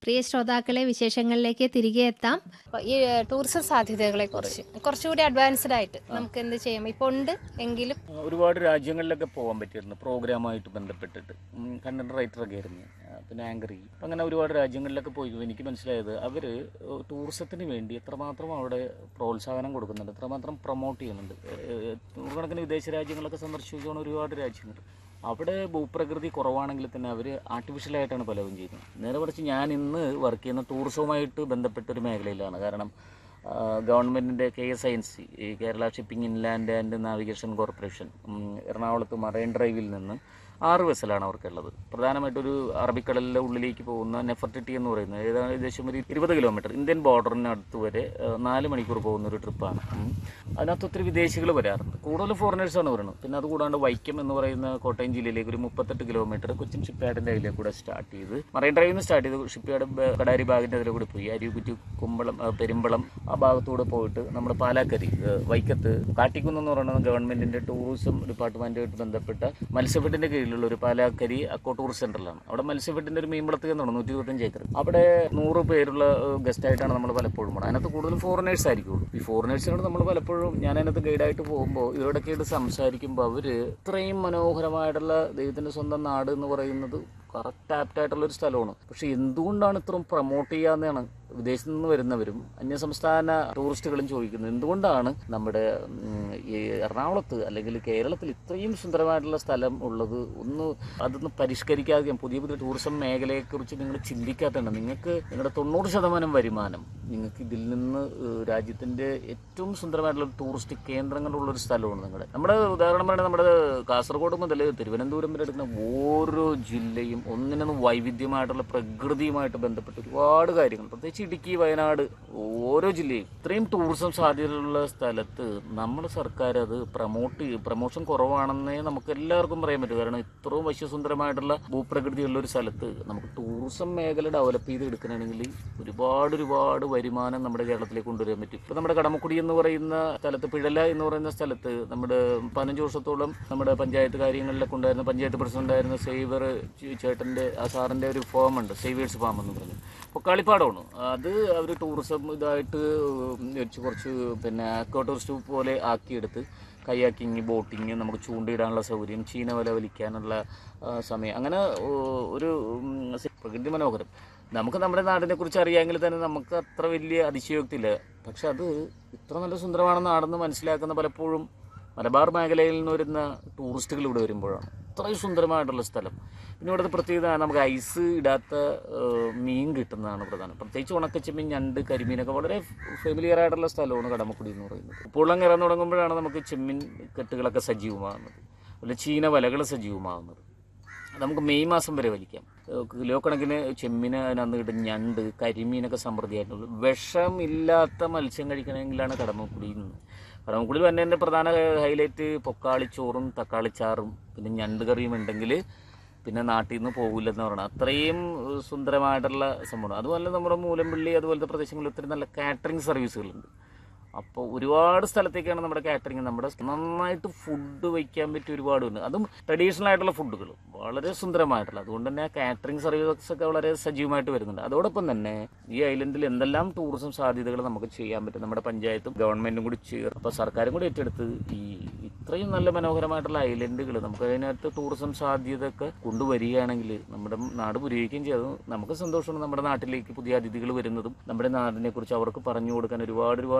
പ്രിയ ശ്രോതാക്കളെ വിശേഷങ്ങളിലേക്ക് തിരികെ എത്താം അപ്പൊ ഈ ടൂറിസം സാധ്യതകളെ കുറിച്ച് കുറച്ചുകൂടി അഡ്വാൻസ്ഡ് ആയിട്ട് നമുക്ക് എന്ത് ചെയ്യാം ഇപ്പൊ ഉണ്ട് എങ്കിലും ഒരുപാട് രാജ്യങ്ങളിലൊക്കെ പോകാൻ പറ്റിയിരുന്നു പ്രോഗ്രാമായിട്ട് ബന്ധപ്പെട്ടിട്ട് കണ്ടന്റ് റൈറ്ററൊക്കെ ആയിരുന്നു ആ, പിന്നെ ആങ്കറി അപ്പം അങ്ങനെ ഒരുപാട് രാജ്യങ്ങളിലൊക്കെ പോയി എനിക്ക് മനസ്സിലായത് അവർ ടൂറിസത്തിന് വേണ്ടി എത്രമാത്രം അവിടെ പ്രോത്സാഹനം കൊടുക്കുന്നുണ്ട് എത്രമാത്രം പ്രൊമോട്ട് ചെയ്യുന്നുണ്ട് ഏഹ്, നൂറുകണക്കിന് വിദേശ രാജ്യങ്ങളൊക്കെ സന്ദർശിച്ചുകൊണ്ട് ഒരുപാട് രാജ്യങ്ങൾ അവിടെ ഭൂപ്രകൃതി കുറവാണെങ്കിൽ തന്നെ അവർ ആർട്ടിഫിഷ്യലായിട്ടാണ് പലതും ചെയ്യുന്നത് നേരെ മറിച്ച് ഞാൻ ഇന്ന് വർക്ക് ചെയ്യുന്ന ടൂറിസവുമായിട്ട് ബന്ധപ്പെട്ട ഒരു മേഖലയിലാണ് കാരണം ഗവൺമെൻറ്റിൻ്റെ K S I N C ഈ Kerala shipping inland and navigation corporation ഉം, എറണാകുളത്ത് മറൈൻ ഡ്രൈവിൽ നിന്ന് ആറ് വെസലാണ് അവർക്കുള്ളത് പ്രധാനമായിട്ടൊരു അറബിക്കടലിൻ്റെ ഉള്ളിലേക്ക് പോകുന്ന നെഫർട്ടിറ്റി എന്ന് പറയുന്നത് ഏതാണ്ട് ഏകദേശം ഒരു ഇരുപത് കിലോമീറ്റർ ഇന്ത്യൻ ബോർഡറിന് അടുത്ത് വരെ ആ, നാല് മണിക്കൂർ പോകുന്ന ഒരു ട്രിപ്പാണ് ഉം. അതിനകത്ത് ഒത്തിരി വിദേശികൾ വരാറുണ്ട് കൂടുതൽ ഫോറിനേഴ്സാണ് വരുന്നത് പിന്നെ അതുകൂടാണ്ട് വൈക്കം എന്ന് പറയുന്ന കോട്ടയം ജില്ലയിലേക്ക് ഒരു മുപ്പത്തെട്ട് കിലോമീറ്റർ കൊച്ചിൻ ഷിപ്പ്യാർഡിൻ്റെ അതിലേക്ക് കൂടെ സ്റ്റാർട്ട് ചെയ്ത് മറൈൻ ഡ്രൈവിൽ നിന്ന് സ്റ്റാർട്ട് ചെയ്ത് ഷിപ്പ്യാർഡ് ബ- കടാരി ഭാഗത്തിൻ്റെ അതിലെ കൂടി പോയി അരികുറ്റി കുമ്പളം ആ, പെരുമ്പളം ആ ഭാഗത്തൂടെ പോയിട്ട് നമ്മൾ പാലാക്കരി ഏ, വൈക്കത്ത് കാട്ടിക്കുന്ന് എന്ന് പറയുന്നത് ഗവൺമെൻറ്റിൻ്റെ ടൂറിസം ഡിപ്പാർട്ട്മെൻറ്റുമായിട്ട് ബന്ധപ്പെട്ട മത്സ്യഫെഡിൻ്റെ കീഴിലുള്ള ഒരു പാലാക്കരി അക്കോ ടൂറിസ്റ്റ് സെൻ്ററിലാണ് അവിടെ മത്സ്യഫെഡിൻ്റെ ഒരു മീൻവളത്ത് എന്നാണ് നൂറ്റി ഇരുപത്തഞ്ച് ഏക്കർ അവിടെ നൂറ് പേരുള്ള ഗസ്റ്റായിട്ടാണ് നമ്മൾ പലപ്പോഴും പോകണം അതിനകത്ത് കൂടുതലും ഫോറിനേഴ്സ് ആയിരിക്കുള്ളൂ ഈ ഫോറിനേഴ്സിനോട് നമ്മൾ പലപ്പോഴും ഞാൻ അതിനകത്ത് ഗൈഡായിട്ട് പോകുമ്പോൾ ഇവരോടൊക്കെ ആയിട്ട് സംസാരിക്കുമ്പോൾ അവർ ഇത്രയും മനോഹരമായിട്ടുള്ള ദൈവത്തിൻ്റെ സ്വന്തം നാട് എന്ന് പറയുന്നത് കറക്റ്റ് ആപ്റ്റായിട്ടുള്ള ഒരു സ്ഥലമാണ് പക്ഷെ എന്തുകൊണ്ടാണ് ഇത്രയും പ്രൊമോട്ട് ചെയ്യാന്നാണ് വിദേശത്ത് നിന്ന് വരുന്നവരും അന്യസംസ്ഥാന ടൂറിസ്റ്റുകളും ചോദിക്കുന്നത് എന്തുകൊണ്ടാണ് നമ്മുടെ ഉം, ഈ എറണാകുളത്ത് അല്ലെങ്കിൽ കേരളത്തിൽ ഇത്രയും സുന്ദരമായിട്ടുള്ള സ്ഥലം ഉള്ളത് ഒന്ന് അതൊന്ന് പരിഷ്കരിക്കാതെ പുതിയ പുതിയ ടൂറിസം മേഖലയെക്കുറിച്ച് നിങ്ങൾ ചിന്തിക്കാത്തതാണ് നിങ്ങൾക്ക് നിങ്ങളുടെ തൊണ്ണൂറ് ശതമാനം വരുമാനം നിങ്ങൾക്ക് ഇതിൽ നിന്ന് ഏഹ്, രാജ്യത്തിൻ്റെ ഏറ്റവും സുന്ദരമായിട്ടുള്ള ടൂറിസ്റ്റ് കേന്ദ്രങ്ങളുള്ള ഒരു സ്ഥലമാണ് നിങ്ങളുടെ നമ്മുടെ ഉദാഹരണം പറയുന്നത് നമ്മുടെ കാസർഗോഡ് മുതൽ തിരുവനന്തപുരം വരെ എടുക്കുന്ന ഓരോ ജില്ലയും ഒന്നിനൊന്ന് വൈവിധ്യമായിട്ടുള്ള പ്രകൃതിയുമായിട്ട് ബന്ധപ്പെട്ട് ഒരുപാട് കാര്യങ്ങൾ പ്രത്യേകിച്ച് ഇടുക്കി വയനാട് ഓരോ ജില്ലയും ഇത്രയും ടൂറിസം സാധ്യതയുള്ള സ്ഥലത്ത് നമ്മുടെ സർക്കാർ അത് പ്രൊമോട്ട് ചെയ്യും പ്രൊമോഷൻ കുറവാണെന്നേ നമുക്ക് എല്ലാവർക്കും പറയാൻ പറ്റും കാരണം ഇത്രയും വശ്യസുന്ദരമായിട്ടുള്ള ഭൂപ്രകൃതിയുള്ള ഒരു സ്ഥലത്ത് നമുക്ക് ടൂറിസം മേഖല ഡെവലപ്പ് ചെയ്ത് എടുക്കണമെങ്കിൽ ഒരുപാട് ഒരുപാട് വരുമാനം നമ്മുടെ കേരളത്തിലേക്ക് കൊണ്ടുവരാൻ പറ്റും ഇപ്പോൾ നമ്മുടെ കടമക്കുടി എന്ന് പറയുന്ന സ്ഥലത്ത് പിഴല എന്ന് പറയുന്ന സ്ഥലത്ത് നമ്മുടെ പതിനഞ്ച് വർഷത്തോളം നമ്മുടെ പഞ്ചായത്ത് കാര്യങ്ങളിലൊക്കെ ഉണ്ടായിരുന്ന പഞ്ചായത്ത് പ്രസിഡന്റ് ആയിരുന്ന സേവർ ചേട്ടൻ്റെ ആ സാറിൻ്റെ ഒരു ഫാം ഉണ്ട് സേവിയേഴ്സ് ഫാം എന്ന് പറഞ്ഞു അപ്പോൾ കളിപ്പാടമാണ് അത് അവർ ടൂറിസം ഇതായിട്ട് വെച്ച് കുറച്ച് പിന്നെ അക്കോ ടൂറിസ്റ്റ് പോലെ ആക്കിയെടുത്ത് കയാക്കിങ് ബോട്ടിങ് നമുക്ക് ചൂണ്ടയിടാനുള്ള സൗകര്യം ചീന വല വലിക്കാനുള്ള ആ, സമയം അങ്ങനെ ഓ, ഒരു ഉം, പ്രകൃതി മനോഹരം നമുക്ക് നമ്മുടെ നാടിനെ കുറിച്ച് അറിയാമെങ്കിൽ തന്നെ നമുക്ക് അത്ര വലിയ അതിശയോക്തിയില്ല പക്ഷെ അത് ഇത്ര നല്ല സുന്ദരமான നാടെന്ന് മനസ്സിലാക്കുന്ന പലപ്പോഴും മലബാർ മേഖലയിൽ നിന്ന് വരുന്ന ടൂറിസ്റ്റുകൾ ഇവിടെ വരുമ്പോഴാണ് അത്രയും സുന്ദരമായിട്ടുള്ള സ്ഥലം പിന്നെ ഇവിടുത്തെ പ്രത്യേകത നമുക്ക് ഐസ് ഇടാത്ത ഏഹ്, മീൻ കിട്ടുന്നതാണ് പ്രധാനം പ്രത്യേകിച്ച് ഉണക്കച്ചെമ്മീൻ ഞണ്ട് കരിമീനൊക്കെ വളരെ ഫെമിലിയർ ആയിട്ടുള്ള സ്ഥലമാണ് കടമക്കുടി എന്ന് പറയുന്നത് ഉപ്പുവെള്ളം കയറാൻ തുടങ്ങുമ്പോഴാണ് നമുക്ക് ചെമ്മീൻ കെട്ടുകളൊക്കെ സജീവമാകുന്നത് അതുപോലെ ചീന വലകൾ സജീവമാകുന്നത് നമുക്ക് മെയ് മാസം വരെ വലിക്കാം ഏഹ് കിലോ കണക്കിന് ചെമ്മീന് അതിനകത്ത് കിട്ടും ഞണ്ട് കരിമീനൊക്കെ സമൃദ്ധിയായിട്ടുള്ളത് വിഷമില്ലാത്ത മത്സ്യം കഴിക്കണമെങ്കിലാണ് കടമക്കുടി നിന്ന് കടമക്കുടിയിൽ തന്നെ എൻ്റെ പ്രധാന ഹൈലൈറ്റ് പൊക്കാളിച്ചോറും തക്കാളിച്ചാറും പിന്നെ ഞണ്ട് കറിയും ഉണ്ടെങ്കിൽ പിന്നെ നാട്ടിൽ നിന്ന് പോകില്ലെന്ന് പറയണം അത്രയും ഏഹ് സുന്ദരമായിട്ടുള്ള സംഭവം അതുപോലെ നമ്മുടെ മൂലമ്പള്ളി അതുപോലത്തെ പ്രദേശങ്ങളിൽ ഒത്തിരി നല്ല കാറ്ററിംഗ് സർവീസുകളുണ്ട് അപ്പോൾ ഒരുപാട് സ്ഥലത്തേക്കാണ് നമ്മുടെ കാറ്ററിംഗ് നമ്മുടെ നന്നായിട്ട് ഫുഡ് വയ്ക്കാൻ പറ്റിയ ഒരുപാടുണ്ട് അതും ട്രഡീഷണൽ ആയിട്ടുള്ള ഫുഡുകൾ വളരെ സുന്ദരമായിട്ടുള്ള അതുകൊണ്ട് തന്നെ കാറ്ററിംഗ് സർവീസസ് ഒക്കെ വളരെ സജീവമായിട്ട് വരുന്നുണ്ട് അതോടൊപ്പം തന്നെ ഈ ഐലൻഡിൽ എന്തെല്ലാം ടൂറിസം സാധ്യതകൾ നമുക്ക് ചെയ്യാൻ പറ്റും നമ്മുടെ പഞ്ചായത്തും ഗവൺമെന്റും കൂടി ചേർന്ന് അപ്പോൾ സർക്കാരും കൂടി ഏറ്റെടുത്ത് ഈ ഇത്രയും നല്ല മനോഹരമായിട്ടുള്ള ഐലൻഡുകൾ നമുക്ക് അതിനകത്ത് ടൂറിസം സാധ്യതയൊക്കെ കൊണ്ടുവരികയാണെങ്കിൽ നമ്മുടെ നാട് പുരോഗമിക്കുകയും ചെയ്തു നമുക്ക് സന്തോഷമാണ് നമ്മുടെ നാട്ടിലേക്ക് പുതിയ അതിഥികൾ വരുന്നതും നമ്മുടെ നാടിനെ കുറിച്ച് അവർക്ക് പറഞ്ഞു കൊടുക്കാൻ ഒരുപാട് ഒരുപാട്